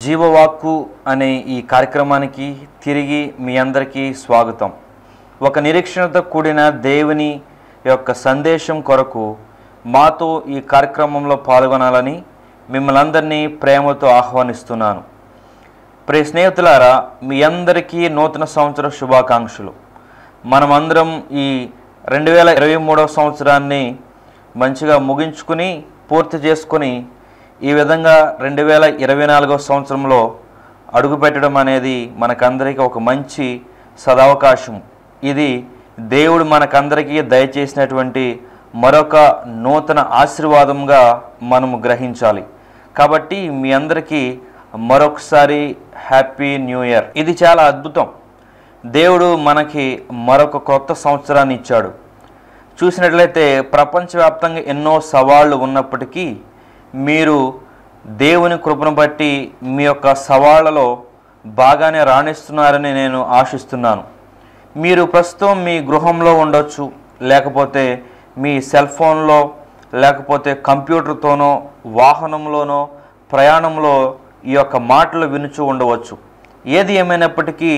జీవవాక్కు అనే ఈ కార్యక్రమానికి తిరిగి మీ అందరికీ స్వాగతం ఒక నిరీక్షణతో కూడిన దేవుని యొక్క సందేశం కొరకు మాతో ఈ కార్యక్రమంలో పాల్గొనాలని మిమ్మల్ని అందరినీ ప్రేమతో ఆహ్వానిస్తున్నాను ప్రియ స్నేహితులారా మీ అందరికీ నూతన సంవత్సర శుభాకాంక్షలు మనమందరం ఈ రెండు వేల ఇరవై మూడవ సంవత్సరాన్ని మంచిగా ముగించుకుని పూర్తి చేసుకుని ఈ విధంగా రెండు వేల ఇరవై నాలుగో సంవత్సరంలో అడుగుపెట్టడం అనేది మనకందరికీ ఒక మంచి సదవకాశం ఇది దేవుడు మనకందరికీ దయచేసినటువంటి మరొక నూతన ఆశీర్వాదంగా మనము గ్రహించాలి కాబట్టి మీ అందరికీ మరొకసారి హ్యాపీ న్యూ ఇయర్ ఇది చాలా అద్భుతం దేవుడు మనకి మరొక కొత్త సంవత్సరాన్ని ఇచ్చాడు చూసినట్లయితే ప్రపంచవ్యాప్తంగా ఎన్నో సవాళ్లు ఉన్నప్పటికీ మీరు దేవుని కృపను బట్టి మీ యొక్క సవాళ్లలో బాగానే రాణిస్తున్నారని నేను ఆశిస్తున్నాను మీరు ప్రస్తుతం మీ గృహంలో ఉండొచ్చు లేకపోతే మీ సెల్ ఫోన్లో లేకపోతే కంప్యూటర్తోనో వాహనంలోనో ప్రయాణంలో ఈ యొక్క మాటలు వినుచు ఉండవచ్చు ఏది ఏమైనప్పటికీ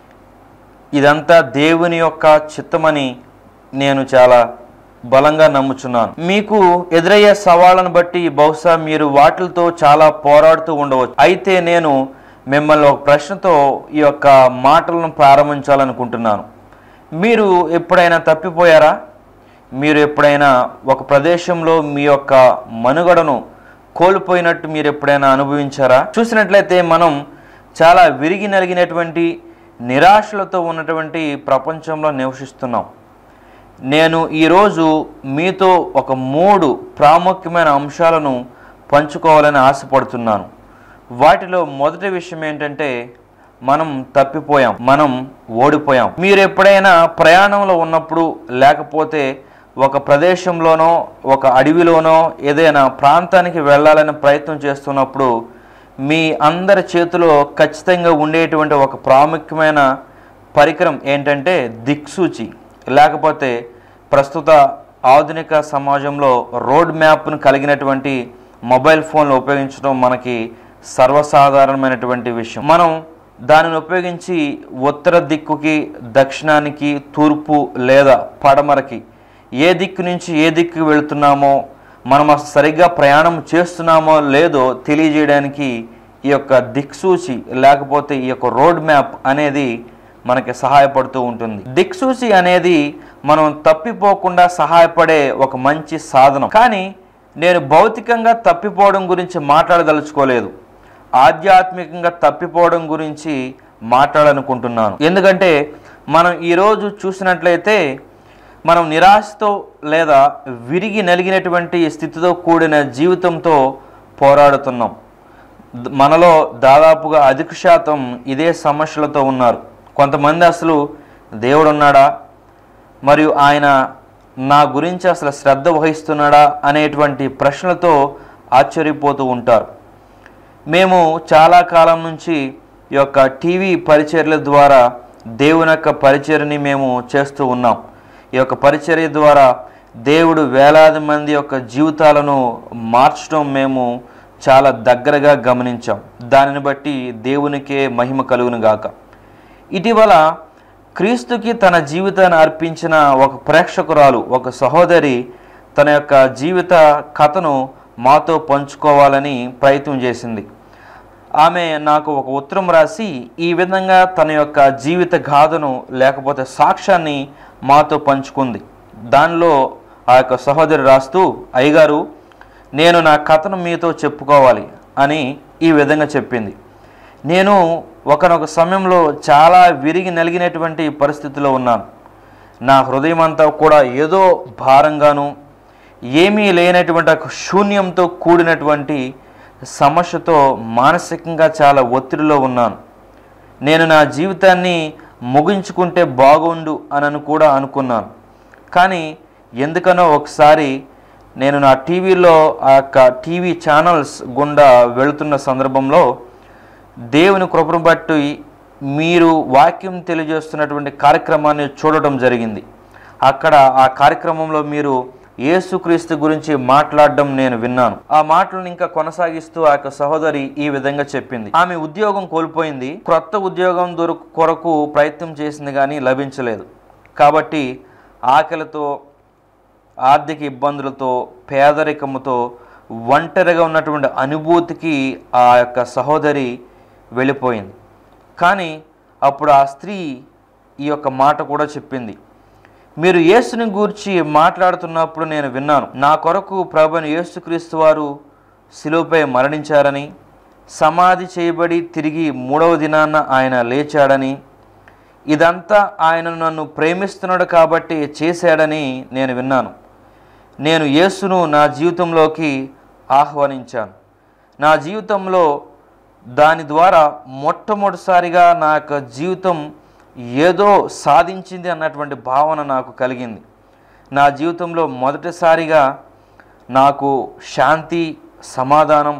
ఇదంతా దేవుని యొక్క చిత్తమని నేను చాలా బలంగా నమ్ముచున్నాను మీకు ఎదురయ్యే సవాళ్ళను బట్టి బహుశా మీరు వాటితో చాలా పోరాడుతూ ఉండవచ్చు అయితే నేను మిమ్మల్ని ఒక ప్రశ్నతో ఈ యొక్క మాటలను ప్రారంభించాలనుకుంటున్నాను మీరు ఎప్పుడైనా తప్పిపోయారా మీరు ఎప్పుడైనా ఒక ప్రదేశంలో మీ యొక్క మనుగడను కోల్పోయినట్టు మీరు ఎప్పుడైనా అనుభవించారా చూసినట్లయితే మనం చాలా విరిగి నలిగినటువంటి నిరాశలతో ఉన్నటువంటి ప్రపంచంలో నివసిస్తున్నాం నేను ఈరోజు మీతో ఒక మూడు ప్రాముఖ్యమైన అంశాలను పంచుకోవాలని ఆశపడుతున్నాను వాటిలో మొదటి విషయం ఏంటంటే మనం తప్పిపోయాం మనం ఓడిపోయాం మీరు ఎప్పుడైనా ప్రయాణంలో ఉన్నప్పుడు లేకపోతే ఒక ప్రదేశంలోనో ఒక అడవిలోనో ఏదైనా ప్రాంతానికి వెళ్ళాలని ప్రయత్నం చేస్తున్నప్పుడు మీ అందరి చేతిలో ఖచ్చితంగా ఉండేటువంటి ఒక ప్రాముఖ్యమైన పరికరం ఏంటంటే దిక్సూచి లేకపోతే ప్రస్తుత ఆధునిక సమాజంలో రోడ్ మ్యాప్ను కలిగినటువంటి మొబైల్ ఫోన్లు ఉపయోగించడం మనకి సర్వసాధారణమైనటువంటి విషయం మనం దానిని ఉపయోగించి ఉత్తర దిక్కుకి దక్షిణానికి తూర్పు లేదా పడమరకి ఏ దిక్కు నుంచి ఏ దిక్కు వెళుతున్నామో మనం అసలు సరిగ్గా ప్రయాణం చేస్తున్నామో లేదో తెలియజేయడానికి ఈ యొక్క దిక్సూచి లేకపోతే ఈ యొక్క రోడ్ మ్యాప్ అనేది మనకి సహాయపడుతూ ఉంటుంది దిక్సూచి అనేది మనం తప్పిపోకుండా సహాయపడే ఒక మంచి సాధనం కానీ నేను భౌతికంగా తప్పిపోవడం గురించి మాట్లాడదలుచుకోలేదు ఆధ్యాత్మికంగా తప్పిపోవడం గురించి మాట్లాడాలనుకుంటున్నాను ఎందుకంటే మనం ఈరోజు చూసినట్లయితే మనం నిరాశతో లేదా విరిగి నలిగినటువంటి స్థితితో కూడిన జీవితంతో పోరాడుతున్నాం ద- మనలో దాదాపుగా అధిక శాతం ఇదే సమస్యలతో ఉన్నారు కొంతమంది అసలు దేవుడు ఉన్నాడా మరియు ఆయన నా గురించి అసలు శ్రద్ధ వహిస్తున్నాడా అనేటువంటి ప్రశ్నలతో ఆశ్చర్యపోతూ ఉంటారు మేము చాలా కాలం నుంచి ఈ యొక్క టీవీ పరిచర్ల ద్వారా దేవుని యొక్క పరిచర్ని మేము చేస్తూ ఉన్నాం ఈ యొక్క పరిచర్య ద్వారా దేవుడు వేలాది మంది యొక్క జీవితాలను మార్చడం మేము చాలా దగ్గరగా గమనించాం దానిని బట్టి దేవునికే మహిమ కలుగును గాక ఇటీవల క్రీస్తుకి తన జీవితాన్ని అర్పించిన ఒక ప్రేక్షకురాలు ఒక సహోదరి తన యొక్క జీవిత కథను మాతో పంచుకోవాలని ప్రయత్నం చేసింది ఆమె నాకు ఒక ఉత్తరం రాసి ఈ విధంగా తన యొక్క జీవిత గాథను లేకపోతే సాక్ష్యాన్ని మాతో పంచుకుంది దానిలో ఆ యొక్క సహోదరి రాస్తూ అయ్యగారు నేను నా కథను మీతో చెప్పుకోవాలి అని ఈ విధంగా చెప్పింది నేను ఒకనొక సమయంలో చాలా విరిగి నలిగినటువంటి పరిస్థితిలో ఉన్నాను నా హృదయం అంతా కూడా ఏదో భారంగాను ఏమీ లేనటువంటి ఒక శూన్యంతో కూడినటువంటి సమస్యతో మానసికంగా చాలా ఒత్తిడిలో ఉన్నాను నేను నా జీవితాన్ని ముగించుకుంటే బాగుండు అని కూడా అనుకున్నాను కానీ ఎందుకనో ఒకసారి నేను నా టీవీలో ఆ యొక్క టీవీ ఛానల్స్ గుండా వెళుతున్న సందర్భంలో దేవుని కృపను బట్టి మీరు వాక్యం తెలియజేస్తున్నటువంటి కార్యక్రమాన్ని చూడటం జరిగింది అక్కడ ఆ కార్యక్రమంలో మీరు యేసుక్రీస్తు గురించి మాట్లాడడం నేను విన్నాను ఆ మాటలను ఇంకా కొనసాగిస్తూ ఆ యొక్క సహోదరి ఈ విధంగా చెప్పింది ఆమె ఉద్యోగం కోల్పోయింది క్రొత్త ఉద్యోగం దొరకు కొరకు ప్రయత్నం చేసింది కానీ లభించలేదు కాబట్టి ఆకలితో ఆర్థిక ఇబ్బందులతో పేదరికముతో ఒంటరిగా ఉన్నటువంటి అనుభూతికి ఆ యొక్క సహోదరి వెళ్ళిపోయింది కానీ అప్పుడు ఆ స్త్రీ ఈ యొక్క మాట కూడా చెప్పింది మీరు యేసుని గూర్చి మాట్లాడుతున్నప్పుడు నేను విన్నాను నా కొరకు ప్రభుని యేసుక్రీస్తు వారు శిలువపై మరణించారని సమాధి చేయబడి తిరిగి మూడవ దినాన ఆయన లేచాడని ఇదంతా ఆయన నన్ను ప్రేమిస్తున్నాడు కాబట్టి చేశాడని నేను విన్నాను నేను యేసును నా జీవితంలోకి ఆహ్వానించాను నా జీవితంలో దాని ద్వారా మొట్టమొదటిసారిగా నా యొక్క జీవితం ఏదో సాధించింది అన్నటువంటి భావన నాకు కలిగింది నా జీవితంలో మొదటిసారిగా నాకు శాంతి సమాధానం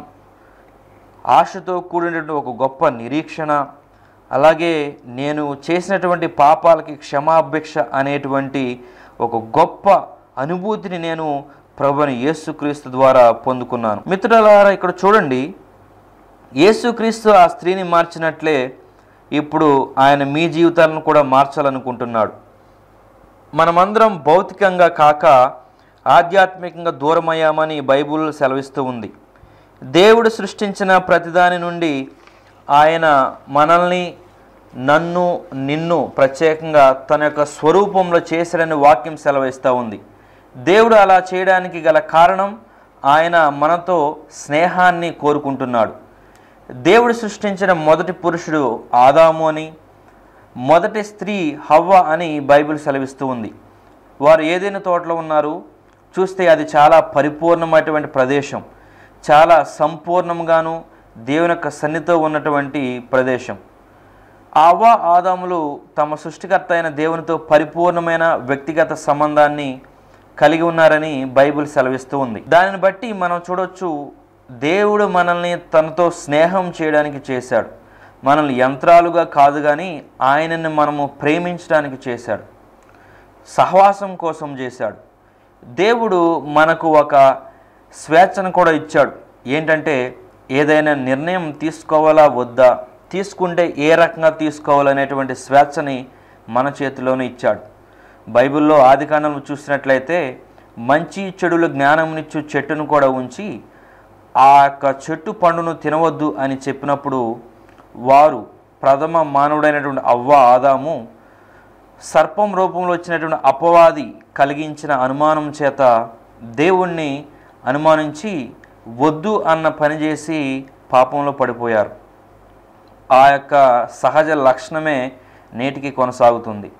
ఆశతో కూడినటువంటి ఒక గొప్ప నిరీక్షణ అలాగే నేను చేసినటువంటి పాపాలకి క్షమాభిక్ష అనేటువంటి ఒక గొప్ప అనుభూతిని నేను ప్రభుని యేసుక్రీస్తు ద్వారా పొందుకున్నాను మిత్రులారా ఇక్కడ చూడండి యేసుక్రీస్తు ఆ స్త్రీని మార్చినట్లే ఇప్పుడు ఆయన మీ జీవితాలను కూడా మార్చాలనుకుంటున్నాడు మనమందరం భౌతికంగా కాక ఆధ్యాత్మికంగా దూరమయ్యామని బైబుల్ సెలవిస్తూ ఉంది దేవుడు సృష్టించిన ప్రతిదాని నుండి ఆయన మనల్ని నన్ను నిన్ను ప్రత్యేకంగా తన యొక్క స్వరూపంలో చేశాడని వాక్యం సెలవిస్తూ ఉంది దేవుడు అలా చేయడానికి గల కారణం ఆయన మనతో స్నేహాన్ని కోరుకుంటున్నాడు దేవుడు సృష్టించిన మొదటి పురుషుడు ఆదాము అని మొదటి స్త్రీ హవ్వ అని బైబిల్ సెలవిస్తూ ఉంది వారు ఏదైనా తోటలో ఉన్నారు చూస్తే అది చాలా పరిపూర్ణమైనటువంటి ప్రదేశం చాలా సంపూర్ణంగాను దేవుని యొక్క సన్నితో ఉన్నటువంటి ప్రదేశం అవ్వ ఆదాములు తమ సృష్టికర్త అయిన దేవునితో పరిపూర్ణమైన వ్యక్తిగత సంబంధాన్ని కలిగి ఉన్నారని బైబిల్ సెలవిస్తూ ఉంది దానిని బట్టి మనం చూడొచ్చు దేవుడు మనల్ని తనతో స్నేహం చేయడానికి చేశాడు మనల్ని యంత్రాలుగా కాదు కానీ ఆయనని మనము ప్రేమించడానికి చేశాడు సహవాసం కోసం చేశాడు దేవుడు మనకు ఒక స్వేచ్ఛను కూడా ఇచ్చాడు ఏంటంటే ఏదైనా నిర్ణయం తీసుకోవాలా వద్దా తీసుకుంటే ఏ రకంగా తీసుకోవాలనేటువంటి స్వేచ్ఛని మన చేతిలోనే ఇచ్చాడు బైబిల్లో ఆదికాండం చూసినట్లయితే మంచి చెడుల జ్ఞానంనిచ్చు చెట్టును కూడా ఉంచి ఆ యొక్క చెట్టు పండును తినవద్దు అని చెప్పినప్పుడు వారు ప్రథమ మానవుడైనటువంటి అవ్వ ఆదాము సర్పం రూపంలో వచ్చినటువంటి అపవాది కలిగించిన అనుమానం చేత దేవుణ్ణి అనుమానించి వద్దు అన్న పని చేసి పాపంలో పడిపోయారు ఆ యొక్క సహజ లక్షణమే నేటికి కొనసాగుతుంది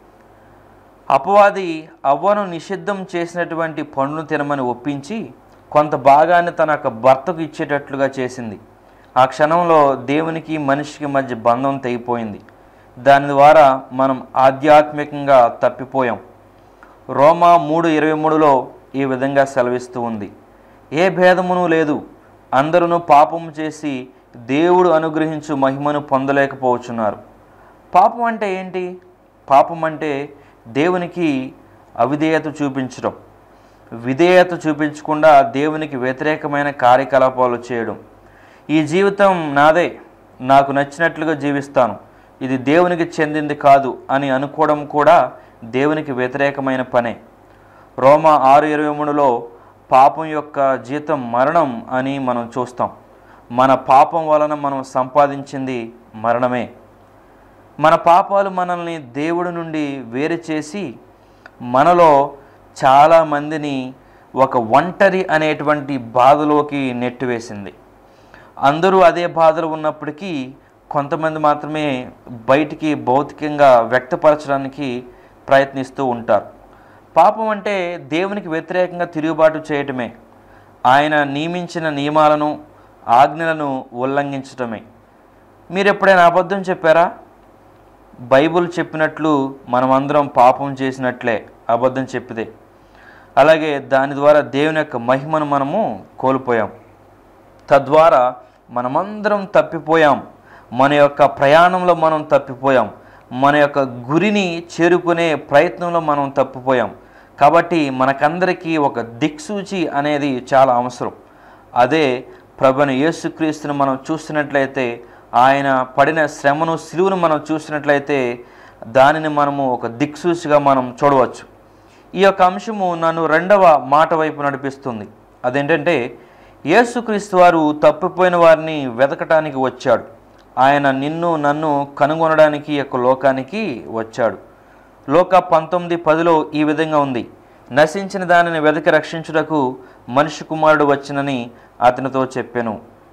అపవాది అవ్వను నిషిద్ధం చేసినటువంటి పండును తినమని ఒప్పించి కొంత భాగాన్ని తన యొక్క భర్తకు ఇచ్చేటట్లుగా చేసింది ఆ క్షణంలో దేవునికి మనిషికి మధ్య బంధం తెగిపోయింది దాని ద్వారా మనం ఆధ్యాత్మికంగా తప్పిపోయాం రోమా మూడు ఇరవై మూడులో ఈ విధంగా సెలవిస్తూ ఉంది ఏ భేదమును లేదు అందరూ పాపం చేసి దేవుడు అనుగ్రహించు మహిమను పొందలేకపోవచ్చున్నారు పాపం అంటే ఏంటి పాపం అంటే దేవునికి అవిధేయత చూపించడం విధేయత చూపించకుండా దేవునికి వ్యతిరేకమైన కార్యకలాపాలు చేయడం ఈ జీవితం నాదే నాకు నచ్చినట్లుగా జీవిస్తాను ఇది దేవునికి చెందింది కాదు అని అనుకోవడం కూడా దేవునికి వ్యతిరేకమైన పనే రోమా ఆరు ఇరవై మూడులో పాపం యొక్క జీతం మరణం అని మనం చూస్తాం మన పాపం వలన మనం సంపాదించింది మరణమే మన పాపాలు మనల్ని దేవుడి నుండి వేరు చేసి మనలో చాలామందిని ఒక ఒంటరి అనేటువంటి బాధలోకి నెట్టివేసింది అందరూ అదే బాధలు ఉన్నప్పటికీ కొంతమంది మాత్రమే బయటికి భౌతికంగా వ్యక్తపరచడానికి ప్రయత్నిస్తూ ఉంటారు పాపం అంటే దేవునికి వ్యతిరేకంగా తిరుగుబాటు చేయటమే ఆయన నియమించిన నియమాలను ఆజ్ఞలను ఉల్లంఘించటమే మీరు ఎప్పుడైనా అబద్ధం చెప్పారా బైబుల్ చెప్పినట్లు మనమందరం పాపం చేసినట్లే అబద్ధం చెప్పితే అలాగే దాని ద్వారా దేవుని యొక్క మహిమను మనము కోల్పోయాం తద్వారా మనమందరం తప్పిపోయాం మన యొక్క ప్రయాణంలో మనం తప్పిపోయాం మన యొక్క గురిని చేరుకునే ప్రయత్నంలో మనం తప్పిపోయాం కాబట్టి మనకందరికీ ఒక దిక్సూచి అనేది చాలా అవసరం అదే ప్రభుని యేసుక్రీస్తును మనం చూస్తున్నట్లయితే ఆయన పడిన శ్రమను సిలువను మనం చూసినట్లయితే దానిని మనము ఒక దిక్సూచిగా మనం చూడవచ్చు ఈ యొక్క అంశము నన్ను రెండవ మాట వైపు నడిపిస్తుంది అదేంటంటే యేసుక్రీస్తు వారు తప్పిపోయిన వారిని వెతకటానికి వచ్చాడు ఆయన నిన్ను నన్ను కనుగొనడానికి ఈ యొక్క లోకానికి వచ్చాడు లోక పంతొమ్మిది పదిలో ఈ విధంగా ఉంది నశించిన దానిని వెతకి రక్షించుటకు మనిషి కుమారుడు వచ్చినని అతనితో చెప్పాను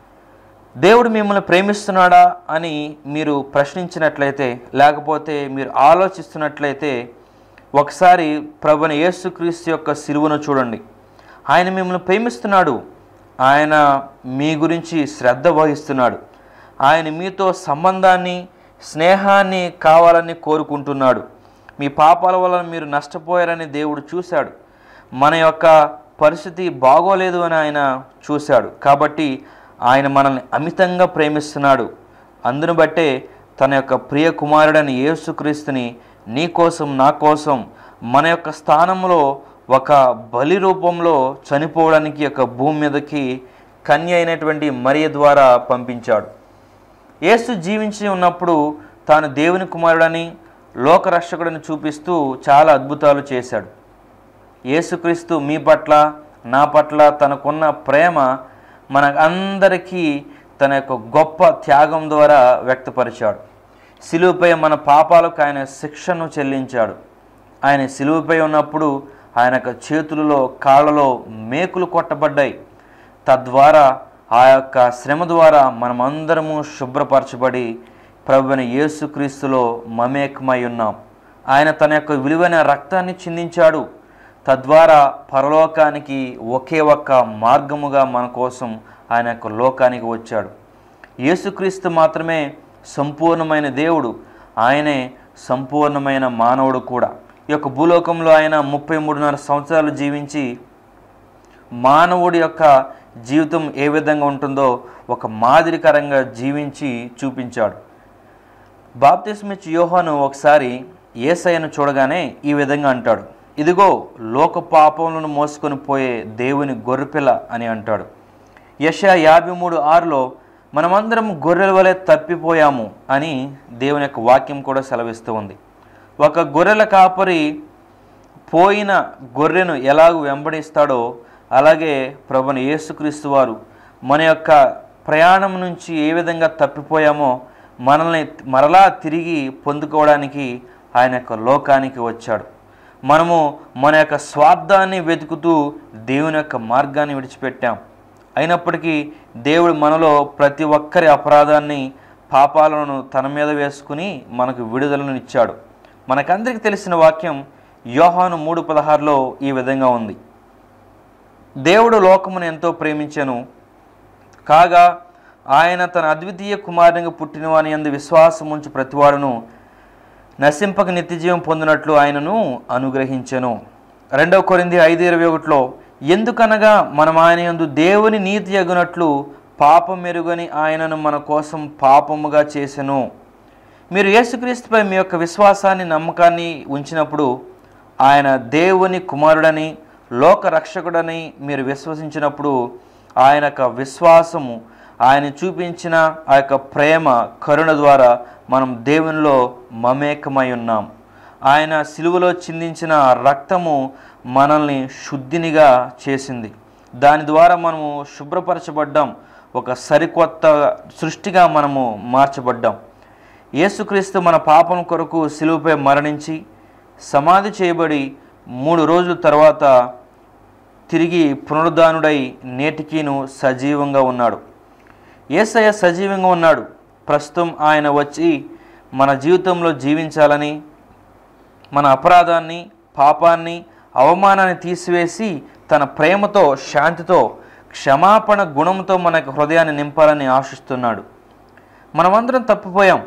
దేవుడు మిమ్మల్ని ప్రేమిస్తున్నాడా అని మీరు ప్రశ్నించినట్లయితే లేకపోతే మీరు ఆలోచిస్తున్నట్లయితే ఒకసారి ప్రభుని యేసుక్రీస్తు యొక్క సిలువను చూడండి ఆయన మిమ్మల్ని ప్రేమిస్తున్నాడు ఆయన మీ గురించి శ్రద్ధ వహిస్తున్నాడు ఆయన మీతో సంబంధాన్ని స్నేహాన్ని కావాలని కోరుకుంటున్నాడు మీ పాపాల వలన మీరు నష్టపోయారని దేవుడు చూశాడు మన యొక్క పరిస్థితి బాగోలేదు అని ఆయన చూశాడు కాబట్టి ఆయన మనల్ని అమితంగా ప్రేమిస్తున్నాడు అందును బట్టే తన యొక్క ప్రియ కుమారుడని యేసుక్రీస్తుని నీ కోసం నా కోసం మన యొక్క స్థానంలో ఒక బలి రూపంలో చనిపోవడానికి యొక్క భూమి మీదకి కన్య అయినటువంటి మరియ ద్వారా పంపించాడు యేసు జీవించి ఉన్నప్పుడు తాను దేవుని కుమారుడని లోకరక్షకుడని చూపిస్తూ చాలా అద్భుతాలు చేశాడు యేసుక్రీస్తు మీ పట్ల నా పట్ల తనకున్న ప్రేమ మన అందరికీ తన యొక్క గొప్ప త్యాగం ద్వారా వ్యక్తపరిచాడు సిలువుపై మన పాపాలకు ఆయన శిక్షను చెల్లించాడు ఆయన సిలువుపై ఉన్నప్పుడు ఆయన యొక్క చేతులలో కాళ్ళలో మేకులు కొట్టబడ్డాయి తద్వారా ఆ యొక్క శ్రమ ద్వారా మనమందరము శుభ్రపరచబడి ప్రభుని యేసుక్రీస్తులో మమేకమై ఉన్నాం ఆయన తన యొక్క విలువైన రక్తాన్ని చిందించాడు తద్వారా పరలోకానికి ఒకే ఒక్క మార్గముగా మన కోసం ఆయన యొక్క లోకానికి వచ్చాడు యేసుక్రీస్తు మాత్రమే సంపూర్ణమైన దేవుడు ఆయనే సంపూర్ణమైన మానవుడు కూడా ఈ యొక్క భూలోకంలో ఆయన ముప్పై మూడున్నర సంవత్సరాలు జీవించి మానవుడి యొక్క జీవితం ఏ విధంగా ఉంటుందో ఒక మాదిరికరంగా జీవించి చూపించాడు బాప్తిస్మిచ్ యోహాను ఒకసారి ఏసయ్యను చూడగానే ఈ విధంగా అంటాడు ఇదిగో లోక పాపములను మోసుకొని పోయే దేవుని గొర్రెపిల్ల అని అంటాడు యశ యాభై మూడు ఆరులో మనమందరం గొర్రెల వలె తప్పిపోయాము అని దేవుని యొక్క వాక్యం కూడా సెలవిస్తూ ఉంది ఒక గొర్రెల కాపరి పోయిన గొర్రెను ఎలాగ వెంబడిస్తాడో అలాగే ప్రభుని యేసుక్రీస్తు వారు మన యొక్క ప్రయాణం నుంచి ఏ విధంగా తప్పిపోయామో మనల్ని మరలా తిరిగి పొందుకోవడానికి ఆయన యొక్క లోకానికి వచ్చాడు మనము మన యొక్క స్వార్థాన్ని వెతుకుతూ దేవుని యొక్క మార్గాన్ని విడిచిపెట్టాం అయినప్పటికీ దేవుడు మనలో ప్రతి ఒక్కరి అపరాధాన్ని పాపాలను తన మీద వేసుకుని మనకు విడుదలను ఇచ్చాడు మనకందరికీ తెలిసిన వాక్యం యోహాను మూడు పదహారులో ఈ విధంగా ఉంది దేవుడు లోకమును ఎంతో ప్రేమించెను కాగా ఆయన తన అద్వితీయ కుమారునిగా పుట్టినవాని అందు విశ్వాసం ఉంచి ప్రతివాడును నశింపక నిత్యజీవం పొందినట్లు ఆయనను అనుగ్రహించెను రెండవ కొరింది ఐదు ఇరవై ఒకటిలో ఎందుకనగా మనం ఆయన యందు దేవుని నీతి ఎగునట్లు పాపం మెరుగని ఆయనను మన కోసం పాపముగా చేసెను మీరు యేసుక్రీస్తుపై మీ యొక్క విశ్వాసాన్ని నమ్మకాన్ని ఉంచినప్పుడు ఆయన దేవుని కుమారుడని లోక రక్షకుడని మీరు విశ్వసించినప్పుడు ఆయన యొక్క విశ్వాసము ఆయన చూపించిన ఆ యొక్క ప్రేమ కరుణ ద్వారా మనం దేవునిలో మమేకమై ఉన్నాం ఆయన సిలువలో చిందించిన రక్తము మనల్ని శుద్ధినిగా చేసింది దాని ద్వారా మనము శుభ్రపరచబడ్డాం ఒక సరికొత్త సృష్టిగా మనము మార్చబడ్డాం యేసుక్రీస్తు మన పాపం కొరకు సిలువపై మరణించి సమాధి చేయబడి మూడు రోజుల తర్వాత తిరిగి పునరుద్ధానుడై నేటికిను సజీవంగా ఉన్నాడు ఏసయ్య సజీవంగా ఉన్నాడు ప్రస్తుతం ఆయన వచ్చి మన జీవితంలో జీవించాలని మన అపరాధాన్ని పాపాన్ని అవమానాన్ని తీసివేసి తన ప్రేమతో శాంతితో క్షమాపణ గుణంతో మన హృదయాన్ని నింపాలని ఆశిస్తున్నాడు మనమందరం తప్పిపోయాం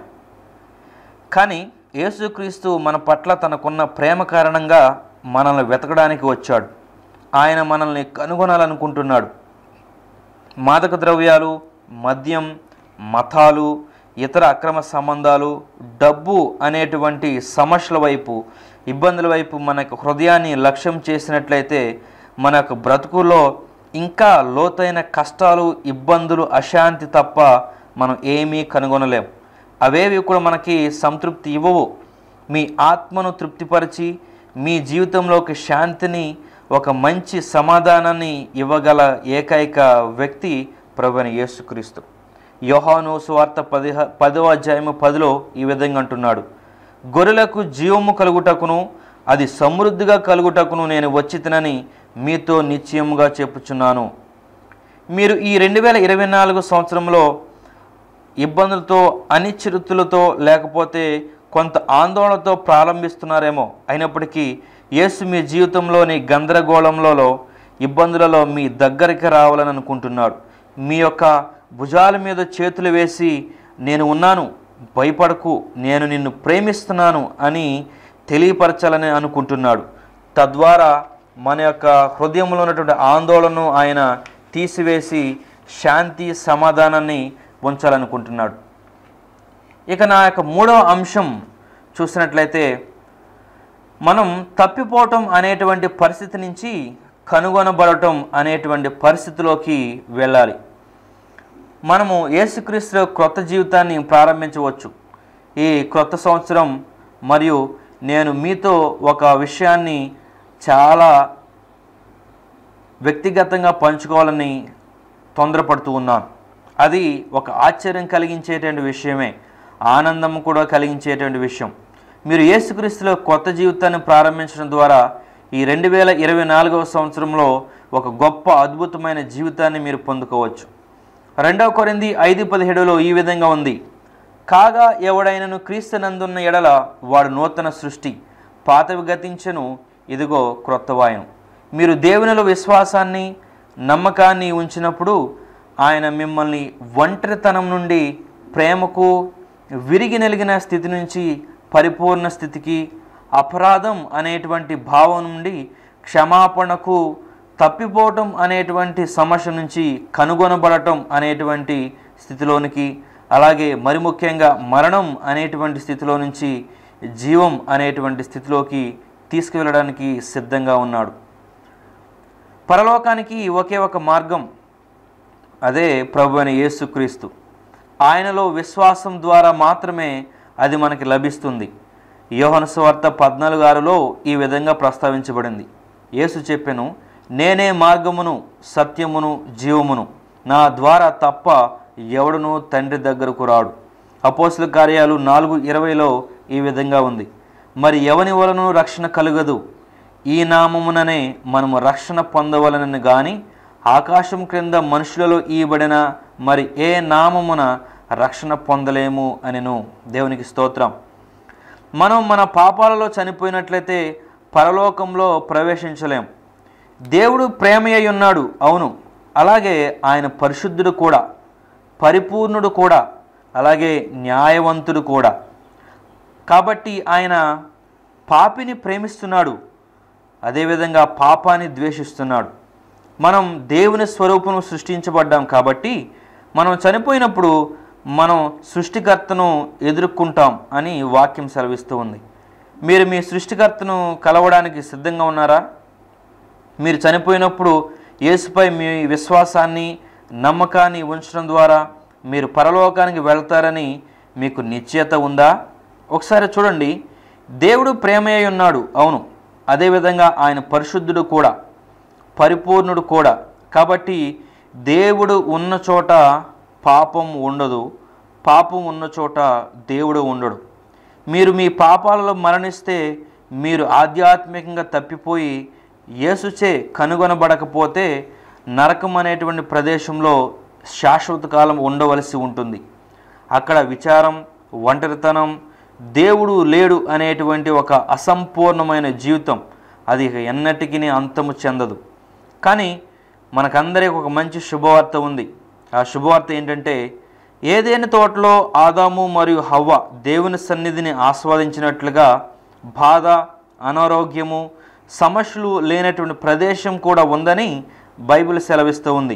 కానీ యేసుక్రీస్తు మన పట్ల తనకున్న ప్రేమ కారణంగా మనల్ని వెతకడానికి వచ్చాడు ఆయన మనల్ని కనుగొనాలనుకుంటున్నాడు మాదక ద్రవ్యాలు మద్యం మతాలు ఇతర అక్రమ సంబంధాలు డబ్బు అనేటువంటి సమస్యల వైపు ఇబ్బందుల వైపు మన యొక్క హృదయాన్ని లక్ష్యం చేసినట్లయితే మన యొక్క బ్రతుకులో ఇంకా లోతైన కష్టాలు ఇబ్బందులు అశాంతి తప్ప మనం ఏమీ కనుగొనలేం అవేవి కూడా మనకి సంతృప్తి ఇవ్వవు మీ ఆత్మను తృప్తిపరిచి మీ జీవితంలోకి శాంతిని ఒక మంచి సమాధానాన్ని ఇవ్వగల ఏకైక వ్యక్తి ప్రభుని యేసుక్రీస్తు యోహాను సువార్త పది పదవ అధ్యాయము పదిలో ఈ విధంగా అంటున్నాడు గొర్రెలకు జీవము కలుగుటకును అది సమృద్ధిగా కలుగుటకును నేను వచ్చి తినని మీతో నిశ్చయముగా చెప్పుచున్నాను మీరు ఈ రెండు వేల ఇరవై నాలుగు సంవత్సరంలో ఇబ్బందులతో అనిశ్చితులతో లేకపోతే కొంత ఆందోళనతో ప్రారంభిస్తున్నారేమో అయినప్పటికీ యేసు మీ జీవితంలోని గందరగోళంలో ఇబ్బందులలో మీ దగ్గరికి రావాలని అనుకుంటున్నాడు మీ యొక్క భుజాల మీద చేతులు వేసి నేను ఉన్నాను భయపడకు నేను నిన్ను ప్రేమిస్తున్నాను అని తెలియపరచాలని అనుకుంటున్నాడు తద్వారా మన యొక్క హృదయంలో ఉన్నటువంటి ఆందోళనను ఆయన తీసివేసి శాంతి సమాధానాన్ని ఉంచాలనుకుంటున్నాడు ఇక నా యొక్క మూడవ అంశం చూసినట్లయితే మనం తప్పిపోవటం అనేటువంటి పరిస్థితి నుంచి కనుగొనబడటం అనేటువంటి పరిస్థితిలోకి వెళ్ళాలి మనము యేసుక్రీస్తు క్రొత్త జీవితాన్ని ప్రారంభించవచ్చు ఈ క్రొత్త సంవత్సరం మరియు నేను మీతో ఒక విషయాన్ని చాలా వ్యక్తిగతంగా పంచుకోవాలని తొందరపడుతూ ఉన్నాను అది ఒక ఆశ్చర్యం కలిగించేటువంటి విషయమే ఆనందం కూడా కలిగించేటువంటి విషయం మీరు యేసుక్రీస్తులో కొత్త జీవితాన్ని ప్రారంభించడం ద్వారా ఈ రెండు వేల ఇరవై నాలుగవ సంవత్సరంలో ఒక గొప్ప అద్భుతమైన జీవితాన్ని మీరు పొందుకోవచ్చు రెండవ కొరింది ఐదు పదిహేడులో ఈ విధంగా ఉంది కాగా ఎవడైనను క్రీస్తునందున్న ఎడల వాడు నూతన సృష్టి పాతవి గతించను ఇదిగో క్రొత్తవాయను మీరు దేవునిలో విశ్వాసాన్ని నమ్మకాన్ని ఉంచినప్పుడు ఆయన మిమ్మల్ని ఒంటరితనం నుండి ప్రేమకు విరిగి నలిగిన స్థితి నుంచి పరిపూర్ణ స్థితికి అపరాధం అనేటువంటి భావం నుండి క్షమాపణకు తప్పిపోవటం అనేటువంటి సమస్య నుంచి కనుగొనబడటం అనేటువంటి స్థితిలోనికి అలాగే మరి ముఖ్యంగా మరణం అనేటువంటి స్థితిలో నుంచి జీవం అనేటువంటి స్థితిలోకి తీసుకువెళ్ళడానికి సిద్ధంగా ఉన్నాడు పరలోకానికి ఒకే ఒక మార్గం అదే ప్రభు అని యేసుక్రీస్తు ఆయనలో విశ్వాసం ద్వారా మాత్రమే అది మనకి లభిస్తుంది యోహను సువార్త పద్నాలుగు ఆరులో ఈ విధంగా ప్రస్తావించబడింది యేసు చెప్పెను నేనే మార్గమును సత్యమును జీవమును నా ద్వారా తప్ప ఎవడును తండ్రి దగ్గరకు రాడు అపోసుల కార్యాలు నాలుగు ఇరవైలో ఈ విధంగా ఉంది మరి ఎవని వలన రక్షణ కలుగదు ఈ నామముననే మనము రక్షణ పొందవలనని గాని ఆకాశం క్రింద మనుషులలో ఈయబడిన మరి ఏ నామమున రక్షణ పొందలేము అనెను దేవునికి స్తోత్రం మనం మన పాపాలలో చనిపోయినట్లయితే పరలోకంలో ప్రవేశించలేం దేవుడు ప్రేమయ్య ఉన్నాడు అవును అలాగే ఆయన పరిశుద్ధుడు కూడా పరిపూర్ణుడు కూడా అలాగే న్యాయవంతుడు కూడా కాబట్టి ఆయన పాపిని ప్రేమిస్తున్నాడు అదేవిధంగా పాపాన్ని ద్వేషిస్తున్నాడు మనం దేవుని స్వరూపం సృష్టించబడ్డాం కాబట్టి మనం చనిపోయినప్పుడు మనం సృష్టికర్తను ఎదుర్కొంటాం అని వాక్యం సెలవిస్తూ ఉంది మీరు మీ సృష్టికర్తను కలవడానికి సిద్ధంగా ఉన్నారా మీరు చనిపోయినప్పుడు యేసుపై మీ విశ్వాసాన్ని నమ్మకాన్ని ఉంచడం ద్వారా మీరు పరలోకానికి వెళ్తారని మీకు నిశ్చయత ఉందా ఒకసారి చూడండి దేవుడు ప్రేమయ్య ఉన్నాడు అవును అదేవిధంగా ఆయన పరిశుద్ధుడు కూడా పరిపూర్ణుడు కూడా కాబట్టి దేవుడు ఉన్న చోట పాపం ఉండదు పాపం ఉన్న చోట దేవుడు ఉండడు మీరు మీ పాపాలలో మరణిస్తే మీరు ఆధ్యాత్మికంగా తప్పిపోయి యేసుచే కనుగొనబడకపోతే నరకం అనేటువంటి ప్రదేశంలో శాశ్వత కాలం ఉండవలసి ఉంటుంది అక్కడ విచారం ఒంటరితనం దేవుడు లేడు అనేటువంటి ఒక అసంపూర్ణమైన జీవితం అది ఇక ఎన్నటికీ అంతము చెందదు కానీ మనకందరికి ఒక మంచి శుభవార్త ఉంది ఆ శుభవార్త ఏంటంటే ఏదైనా తోటలో ఆదాము మరియు హవ్వ దేవుని సన్నిధిని ఆస్వాదించినట్లుగా బాధ అనారోగ్యము సమస్యలు లేనటువంటి ప్రదేశం కూడా ఉందని బైబిల్ సెలవిస్తూ ఉంది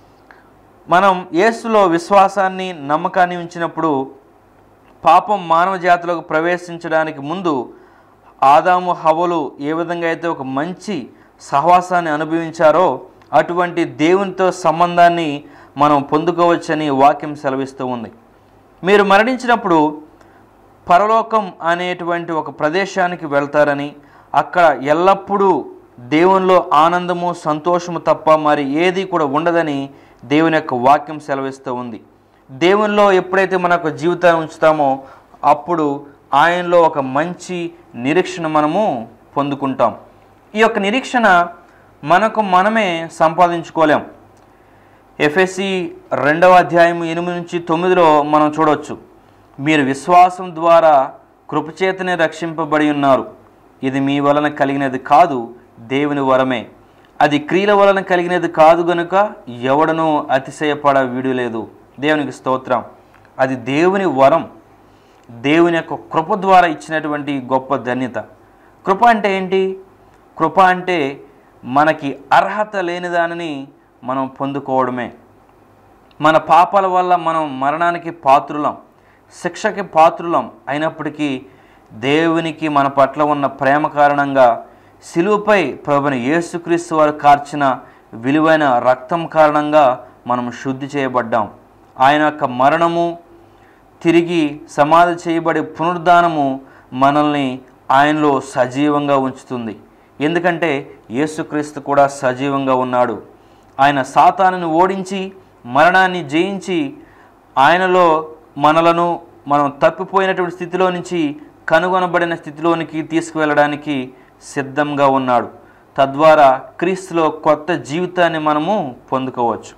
మనం యేసులో విశ్వాసాన్ని నమ్మకాన్ని ఉంచినప్పుడు పాపం మానవ జాతిలోకి ప్రవేశించడానికి ముందు ఆదాము హవలు ఏ విధంగా అయితే ఒక మంచి సహవాసాన్ని అనుభవించారో అటువంటి దేవునితో సంబంధాన్ని మనం పొందుకోవచ్చని వాక్యం సెలవిస్తూ ఉంది మీరు మరణించినప్పుడు పరలోకం అనేటువంటి ఒక ప్రదేశానికి వెళ్తారని అక్కడ ఎల్లప్పుడూ దేవునిలో ఆనందము సంతోషము తప్ప మరి ఏది కూడా ఉండదని దేవుని యొక్క వాక్యం సెలవిస్తూ ఉంది దేవునిలో ఎప్పుడైతే మన యొక్క జీవితాన్ని ఉంచుతామో అప్పుడు ఆయనలో ఒక మంచి నిరీక్షణ మనము పొందుకుంటాం ఈ యొక్క నిరీక్షణ మనకు మనమే సంపాదించుకోలేం ఎఫ్ఎస్సి రెండవ అధ్యాయం ఎనిమిది నుంచి తొమ్మిదిలో మనం చూడవచ్చు మీరు విశ్వాసం ద్వారా కృపచేతనే రక్షింపబడి ఉన్నారు ఇది మీ వలన కలిగినది కాదు దేవుని వరమే అది క్రియల వలన కలిగినది కాదు గనుక ఎవడనూ అతిశయపడ వీడులేదు దేవునికి స్తోత్రం అది దేవుని వరం దేవుని యొక్క కృప ద్వారా ఇచ్చినటువంటి గొప్ప ధన్యత కృప అంటే ఏంటి కృప అంటే మనకి అర్హత లేని దానిని మనం పొందుకోవడమే మన పాపాల వల్ల మనం మరణానికి పాత్రులం శిక్షకి పాత్రులం అయినప్పటికీ దేవునికి మన పట్ల ఉన్న ప్రేమ కారణంగా శిలువపై ప్రభుని యేసుక్రీస్తు వారు కార్చిన విలువైన రక్తం కారణంగా మనం శుద్ధి చేయబడ్డాం ఆయన యొక్క మరణము తిరిగి సమాధి చేయబడి పునరుద్ధానము మనల్ని ఆయనలో సజీవంగా ఉంచుతుంది ఎందుకంటే యేసుక్రీస్తు కూడా సజీవంగా ఉన్నాడు ఆయన సాతానుని ఓడించి మరణాన్ని జయించి ఆయనలో మనలను మనం తప్పిపోయినటువంటి స్థితిలో నుంచి కనుగొనబడిన స్థితిలోనికి తీసుకువెళ్ళడానికి సిద్ధంగా ఉన్నాడు తద్వారా క్రీస్తులో కొత్త జీవితాన్ని మనము పొందుకోవచ్చు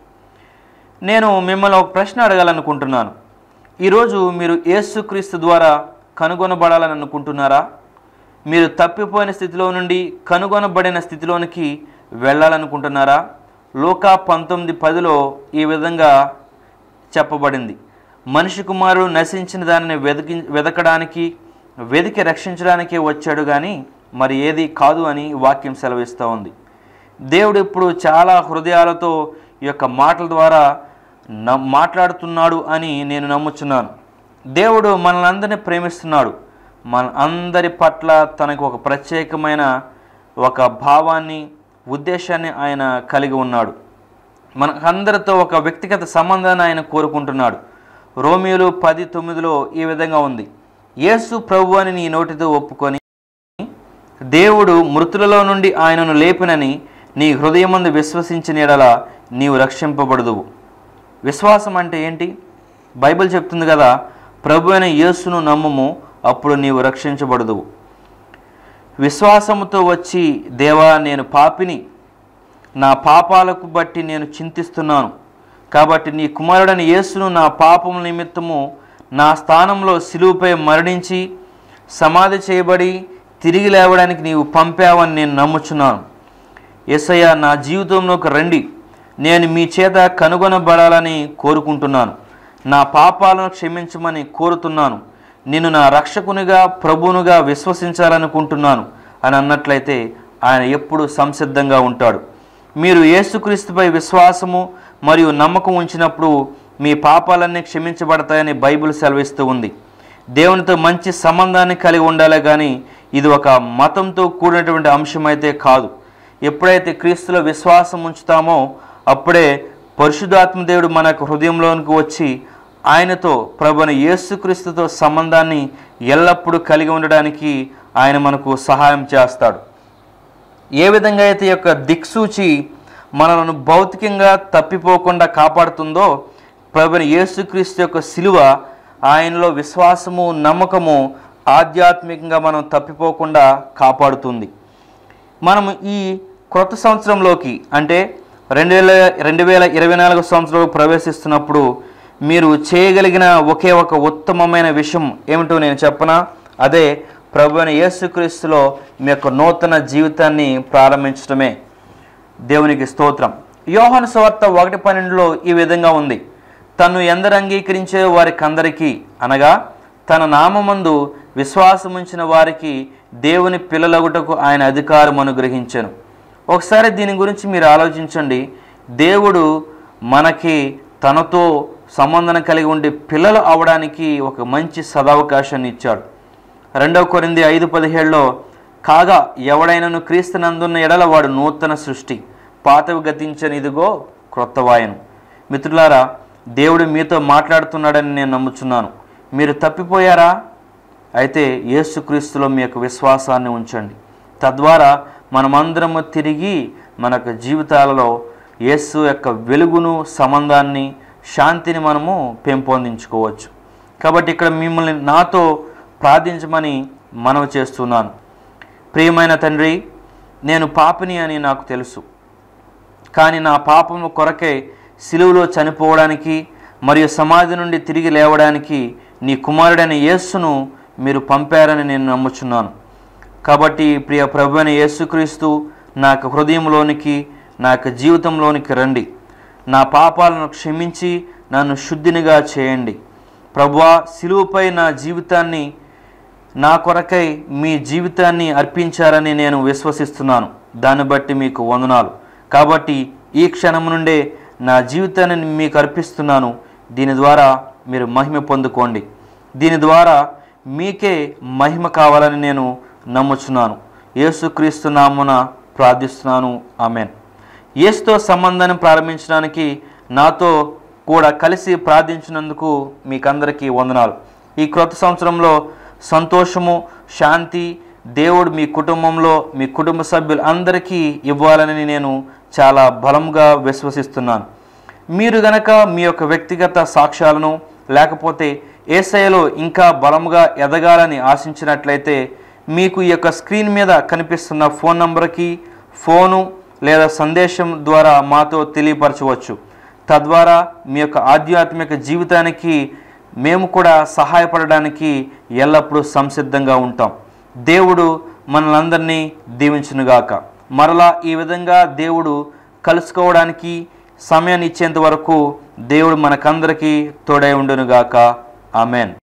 నేను మిమ్మల్ని ఒక ప్రశ్న అడగాలనుకుంటున్నాను ఈరోజు మీరు యేసుక్రీస్తు ద్వారా కనుగొనబడాలని అనుకుంటున్నారా మీరు తప్పిపోయిన స్థితిలో నుండి కనుగొనబడిన స్థితిలోనికి వెళ్ళాలనుకుంటున్నారా లోకా పంతొమ్మిది పదిలో ఈ విధంగా చెప్పబడింది మనిషి కుమారుడు నశించిన దానిని వెతికి వెతకడానికి వెతికి రక్షించడానికే వచ్చాడు కానీ మరి ఏది కాదు అని వాక్యం సెలవిస్తూ ఉంది దేవుడు ఇప్పుడు చాలా హృదయాలతో ఈ యొక్క మాటల ద్వారా న మాట్లాడుతున్నాడు అని నేను నమ్ముచున్నాను దేవుడు మనల్ని అందరినీ ప్రేమిస్తున్నాడు మన అందరి పట్ల తనకు ఒక ప్రత్యేకమైన ఒక భావాన్ని ఉద్దేశాన్ని ఆయన కలిగి ఉన్నాడు మన అందరితో ఒక వ్యక్తిగత సంబంధాన్ని ఆయన కోరుకుంటున్నాడు రోమియోలు పది తొమ్మిదిలో ఈ విధంగా ఉంది యేసు ప్రభు అని నీ నోటితో ఒప్పుకొని దేవుడు మృతులలో నుండి ఆయనను లేపినని నీ హృదయమందు విశ్వసించిన ఎడల నీవు రక్షింపబడదువు విశ్వాసం అంటే ఏంటి బైబిల్ చెప్తుంది కదా ప్రభు అయిన యేసును నమ్ముము అప్పుడు నీవు రక్షించబడదువు విశ్వాసముతో వచ్చి దేవా నేను పాపిని నా పాపాలకు బట్టి నేను చింతిస్తున్నాను కాబట్టి నీ కుమారుడని యేసును నా పాపముల నిమిత్తము నా స్థానంలో సిలువుపై మరణించి సమాధి చేయబడి తిరిగి లేవడానికి నీవు పంపావని నేను నమ్ముచున్నాను ఎస్ఐయ నా జీవితంలోకి రండి నేను మీ చేత కనుగొనబడాలని కోరుకుంటున్నాను నా పాపాలను క్షమించమని కోరుతున్నాను నిన్ను నా రక్షకునిగా ప్రభువునుగా విశ్వసించాలనుకుంటున్నాను అని అన్నట్లయితే ఆయన ఎప్పుడు సంసిద్ధంగా ఉంటాడు మీరు యేసుక్రీస్తుపై విశ్వాసము మరియు నమ్మకం ఉంచినప్పుడు మీ పాపాలన్నీ క్షమించబడతాయని బైబిల్ సెలవిస్తూ ఉంది దేవునితో మంచి సంబంధాన్ని కలిగి ఉండాలి కానీ ఇది ఒక మతంతో కూడినటువంటి అంశం అయితే కాదు ఎప్పుడైతే క్రీస్తులో విశ్వాసం ఉంచుతామో అప్పుడే పరిశుద్ధాత్మ దేవుడు మన యొక్క హృదయంలోనికి వచ్చి ఆయనతో ప్రభుని యేసుక్రీస్తుతో సంబంధాన్ని ఎల్లప్పుడూ కలిగి ఉండడానికి ఆయన మనకు సహాయం చేస్తాడు ఏ విధంగా అయితే ఈ యొక్క దిక్సూచి మనలను భౌతికంగా తప్పిపోకుండా కాపాడుతుందో ప్రభుని యేసుక్రీస్తు యొక్క శిలువ ఆయనలో విశ్వాసము నమ్మకము ఆధ్యాత్మికంగా మనం తప్పిపోకుండా కాపాడుతుంది మనము ఈ క్రొత్త సంవత్సరంలోకి అంటే రెండు వేల రెండు వేల ఇరవై నాలుగు సంవత్సరంలో ప్రవేశిస్తున్నప్పుడు మీరు చేయగలిగిన ఒకే ఒక ఉత్తమమైన విషయం ఏమిటో నేను చెప్పనా అదే ప్రభు అయిన యేసుక్రీస్తులో మీ యొక్క నూతన జీవితాన్ని ప్రారంభించడమే దేవునికి స్తోత్రం యోహాను సువార్త ఒకటి పన్నెండులో ఈ విధంగా ఉంది తను ఎందరు అంగీకరించే వారికి అందరికీ అనగా తన నామమందు విశ్వాసముంచిన వారికి దేవుని పిల్లలగుటకు ఆయన అధికారం అనుగ్రహించాను ఒకసారి దీని గురించి మీరు ఆలోచించండి దేవుడు మనకి తనతో సంబంధం కలిగి ఉండి పిల్లలు అవడానికి ఒక మంచి సదవకాశాన్ని ఇచ్చాడు రెండవ కొరింది ఐదు పదిహేడులో కాగా ఎవడైనను క్రీస్తునందున్న ఎడల వాడు నూతన సృష్టి పాతవి గతించని ఇదిగో క్రొత్తవాయను మిత్రులారా దేవుడు మీతో మాట్లాడుతున్నాడని నేను నమ్ముచున్నాను మీరు తప్పిపోయారా అయితే యేసుక్రీస్తులో మీ యొక్క విశ్వాసాన్ని ఉంచండి తద్వారా మనమందరము తిరిగి మన యొక్క జీవితాలలో యేసు యొక్క వెలుగును సంబంధాన్ని శాంతిని మనము పెంపొందించుకోవచ్చు కాబట్టి ఇక్కడ మిమ్మల్ని నాతో ప్రార్థించమని మనవి చేస్తున్నాను ప్రియమైన తండ్రి నేను పాపిని అని నాకు తెలుసు కానీ నా పాపము కొరకై సిలువలో చనిపోవడానికి మరియు సమాధి నుండి తిరిగి లేవడానికి నీ కుమారుడైన యేస్సును మీరు పంపారని నేను నమ్ముచున్నాను కాబట్టి ప్రియ ప్రభు అయిన యేసుక్రీస్తు నా యొక్క హృదయంలోనికి నా యొక్క జీవితంలోనికి రండి నా పాపాలను క్షమించి నన్ను శుద్ధినిగా చేయండి ప్రభువా సిలువపై నా జీవితాన్ని నా కొరకై మీ జీవితాన్ని అర్పించారని నేను విశ్వసిస్తున్నాను దాన్ని బట్టి మీకు వందనాలు కాబట్టి ఈ క్షణం నుండే నా జీవితాన్ని మీకు అర్పిస్తున్నాను దీని ద్వారా మీరు మహిమ పొందుకోండి దీని ద్వారా మీకే మహిమ కావాలని నేను నమ్ముచున్నాను యేసుక్రీస్తు నామున ప్రార్థిస్తున్నాను ఆమెన్ యేసుతో సంబంధాన్ని ప్రారంభించడానికి నాతో కూడా కలిసి ప్రార్థించినందుకు మీకందరికీ వందనాలు ఈ క్రొత్త సంవత్సరంలో సంతోషము శాంతి దేవుడు మీ కుటుంబంలో మీ కుటుంబ సభ్యులు అందరికీ ఇవ్వాలని నేను చాలా బలంగా విశ్వసిస్తున్నాను మీరు గనక మీ యొక్క వ్యక్తిగత సాక్ష్యాలను లేకపోతే ఏసఐలో ఇంకా బలముగా ఎదగాలని ఆశించినట్లయితే మీకు ఈ యొక్క స్క్రీన్ మీద కనిపిస్తున్న ఫోన్ నంబర్కి ఫోను లేదా సందేశం ద్వారా మాతో తెలియపరచవచ్చు తద్వారా మీ యొక్క ఆధ్యాత్మిక జీవితానికి మేము కూడా సహాయపడడానికి ఎల్లప్పుడూ సంసిద్ధంగా ఉంటాం దేవుడు మనలందరినీ దీవించునుగాక మరలా ఈ విధంగా దేవుడు కలుసుకోవడానికి సమయాన్ని ఇచ్చేంత వరకు దేవుడు మనకందరికీ తోడై ఉండునుగాక ఆమెన్